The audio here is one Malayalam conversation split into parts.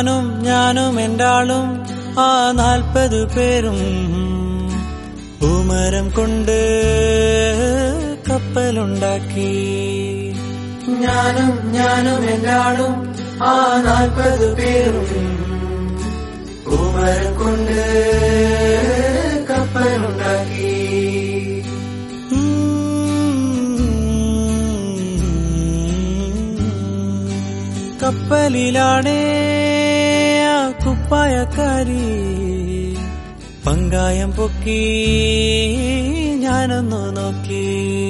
ഞാനും ഞാനും എന്റാളും ആ നാൽപ്പത് പേരും പൂമരം കൊണ്ട് കപ്പലുണ്ടാക്കി ഞാനും ഞാനും എന്റാളും ആ നാൽപ്പത് പേരും പൂമരം കൊണ്ട് കപ്പലുണ്ടാക്കി കപ്പലിലാണേ ആ കുപ്പായക്കാരി പങ്കായം പൊക്കി ഞാനൊന്നു നോക്കി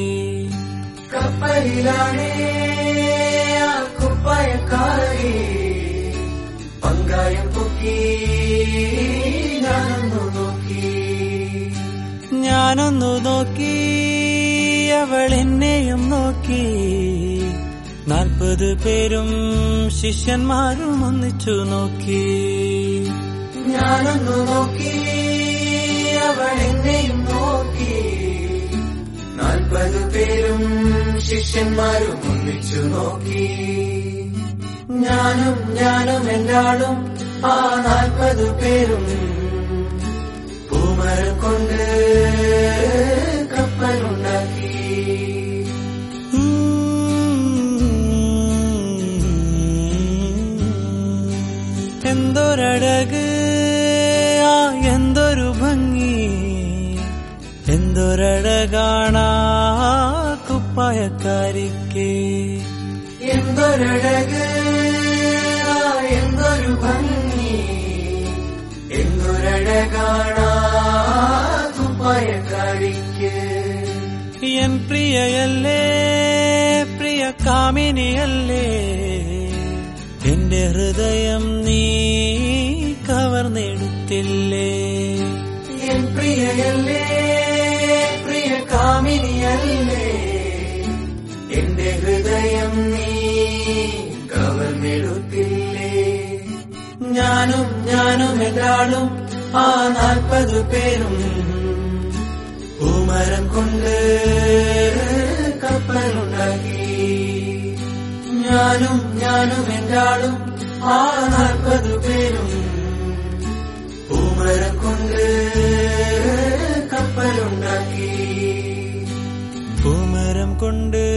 കപ്പലിലാണേ ആ കുപ്പായക്കാരി പങ്കായം പൊക്കി ഞാനൊന്നു നോക്കി ഞാനൊന്നു നോക്കി അവൾ എന്നെയും നോക്കി നാൽപ്പത് പേരും ശിഷ്യന്മാരും ഒന്നിച്ചു നോക്കി ഞാനൊന്നു നോക്കി അവൾ എന്നെയും നോക്കി നാൽപ്പത് പേരും ശിഷ്യന്മാരും ഒന്നിച്ചു നോക്കി ഞാനും ഞാനും എന്റാളും ആ നാൽപ്പത് പേരും പൂമരം കൊണ്ട് കപ്പലുണ്ടാക്കി എന്തൊരഴക് ആ എന്തൊരു ഭംഗി എന്തൊരഴകാണാ കുപ്പായക്കാരിക്ക് എന്തൊരഴക് ആ എന്തൊരു ഭംഗി എന്തൊരഴകാണാ കുപ്പായക്കാരിക്ക് എൻ പ്രിയയല്ലേ പ്രിയ കാമിനിയല്ലേ എന്റെ ഹൃദയം നീ കവർന്നെടുത്തില്ലേ എൻ പ്രിയയല്ലേ പ്രിയ കാമിനിയല്ലേ എന്റെ ഹൃദയം നീ കവർന്നെടുത്തില്ലേ ഞാനും ഞാനും എല്ലാളും ആ നാൽപ്പത് പേരും പൂമരം കൊണ്ട് കപ്പലുണ്ടാക്കി ഞാനും ഞാനും എന്റാളും ആ നാൽപ്പത് പേരും പൂമരം കൊണ്ട് കപ്പലുണ്ടാക്കി പൂമരം കൊണ്ട്